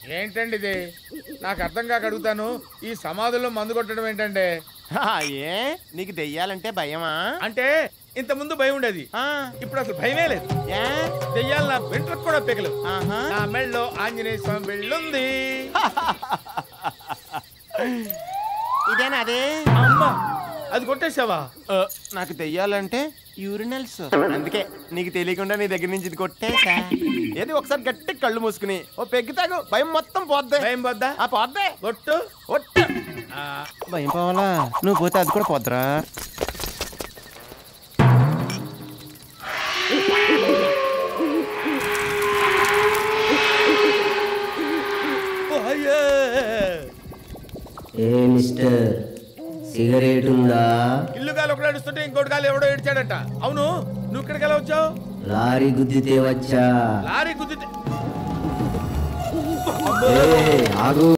ఏంటండి ఇది నాకు అర్థం కాక అడుగుతాను ఈ సమాధుల్లో మందు కొట్టడం ఏంటంటే హా, ఏ నీకు దెయ్యాలంటే భయమా అంటే ఇంత ముందు భయం ఉండేది ఆ, ఇప్పుడు అసలు భయమే లేదు ఏ దెయ్యాలు నా వెంట్రకు కూడా పెగలు ఆహా. నా మెళ్ళలో ఆంజనేయ స్వామి వెళ్ళుంది ఇదేనా అదే అమ్మా అది కొట్టేసావా ఆ, నాకు దెయ్యాలంటే యూరినల్స్ అందుకే నీకు తెలియకుండా నీ దగ్గర నుంచి ఇది కొట్టేసా ఏది ఒకసారి గట్టి కళ్ళు మూసుకుని ఓ పెగ్గి తాగు భయం మొత్తం పోద్ది భయం పోద్దా ఆ పోద్దే కొట్టు ఒట్టు ఆ, భయం పోవాలా నువ్వు పోతే అది కూడా పోద్దురా ఓ, అయ్యే. ఏ మిస్టర్ సిగరెట్ ఉందా ఇల్లు గాలి ఒకడు ఏడుస్తుంటే ఇంకోటి గాలి ఎవడో ఏడ్చాడట అవును నువ్వు ఇక్కడికి ఎలా వచ్చావు లారీ గుద్దితే వచ్చా లారీ గుద్దితే ఏ, ఆగు